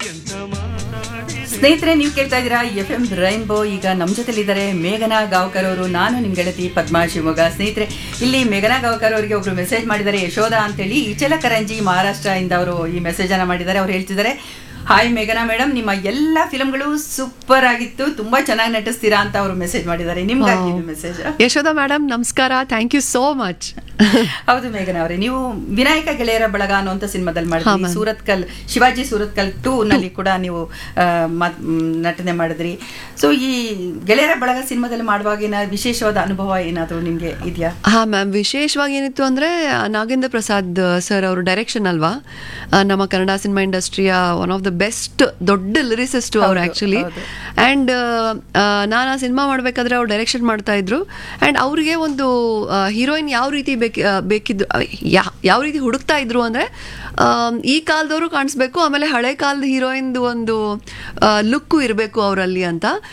ಸ್ನೇಹಿತರೆ ನೀವು ಕೇಳ್ತಾ ಇದ್ದೀರಾ ಎಫ್ ಎಂ ರೈನ್ಬೋ ಈಗ ನಮ್ಮ ಜೊತೆಲಿದ್ದಾರೆ ಮೇಘನಾ ಗಾವ್ಕರ್ ಅವರು ನಾನು ನಿಮ್ಮ ಗೆಳತಿ ಪದ್ಮಾ ಶಿವಮೊಗ್ಗ ಸ್ನೇಹಿತರೆ ಇಲ್ಲಿ ಮೇಘನಾ ಗಾವ್ಕರ್ ಅವರಿಗೆ ಒಬ್ರು ಮೆಸೇಜ್ ಮಾಡಿದ್ದಾರೆ ಯಶೋಧ ಅಂತೇಳಿ ಇಚಲಕರಂಜಿ ಮಹಾರಾಷ್ಟ್ರ ಇಂದ ಅವರು ಈ ಮೆಸೇಜ್ ಅನ್ನ ಮಾಡಿದ್ದಾರೆ ಅವ್ರು ಹೇಳ್ತಿದ್ದಾರೆ ಹಾಯ್ ಮೇಘನಾ ಮೇಡಮ್ ನಿಮ್ಮ ಎಲ್ಲ ಫಿಲ್ಮ್ಗಳು ಸೂಪರ್ ಆಗಿತ್ತು ತುಂಬಾ ಚೆನ್ನಾಗಿ ನಟಿಸ್ತೀರಾ ಅಂತ ಅವರು ಮೆಸೇಜ್ ಮಾಡಿದ್ದಾರೆ ನಿಮ್ಗಾಗಿ ಮೆಸೇಜ್ ಯಶೋಧ ಮೇಡಮ್ ನಮಸ್ಕಾರ ಥ್ಯಾಂಕ್ ಯು ಸೋ ಮಚ್ ಹೌದು ಮೇಘನಾ ಅವರೇ ನೀವು ವಿನಾಯಕ ಗೆಳೆಯರ ಬಳಗ ಅನ್ನುವಂತ ಸಿನಿಮಾದಲ್ಲಿ ಮಾಡಿದ್ರಿ ಸೂರತ್ಕಲ್ ಶಿವಾಜಿ ಸೂರತ್ಕಲ್ ಟೂ ನಲ್ಲಿ ಕೂಡ ನೀವು ಆ, ಮತ್- ಮ್, ನಟನೆ ಮಾಡಿದ್ರಿ ಸೊ ಈ ಗೆಳೆಯರ ಬಳಗ ಸಿನಿಮಾದಲ್ಲಿ ಮಾಡುವಾಗಿನ ವಿಶೇಷವಾದ ಅನುಭವ ಏನಾದ್ರು ನಿಮ್ಗೆ ಇದೆಯಾ ಹಾ ಮ್ಯಾಮ್ ವಿಶೇಷವಾಗಿ ಏನಿತ್ತು ಅಂದ್ರೆ ಆ, ನಾಗೇಂದ್ರ ಪ್ರಸಾದ್ ಸರ್ ಅವರು ಡೈರೆಕ್ಷನ್ ಅಲ್ವಾ ಆ, ನಮ್ಮ ಕನ್ನಡ ಸಿನಿಮಾ ಇಂಡಸ್ಟ್ರಿಯ ಒನ್ ಆಫ್ ದ ಬೆಸ್ಟ್ ದೊಡ್ಡ ಲಿರಿಸಿಸ್ಟ್ ಅವ್ರು ಹೌದು, ಆಕ್ಚುಲಿ ಹೌದು. ಅಂಡ್ ನಾನು ಆ ಸಿನಿಮಾ ಮಾಡ್ಬೇಕಾದ್ರೆ ಅವ್ರು ಡೈರೆಕ್ಷನ್ ಮಾಡ್ತಾ ಇದ್ರು ಅಂಡ್ ಅವ್ರಿಗೆ ಒಂದು ಹೀರೋಯಿನ್ ಯಾವ ರೀತಿ ಬೇಕಿ ಆ, ಬೇಕಿದ್ದು ಆ, ಯಾ- ಯಾವ ರೀತಿ ಹುಡುಕ್ತಾ ಇದ್ರು ಅಂದ್ರೆ ಆಮ್, ಈ ಕಾಲದವರು ಕಾಣಿಸ್ಬೇಕು ಆಮೇಲೆ ಹಳೆ ಕಾಲದ ಹೀರೋಯಿನ್ದು ಒಂದು ಲುಕ್ಕು ಇರಬೇಕು ಅವರಲ್ಲಿ ಅಂತ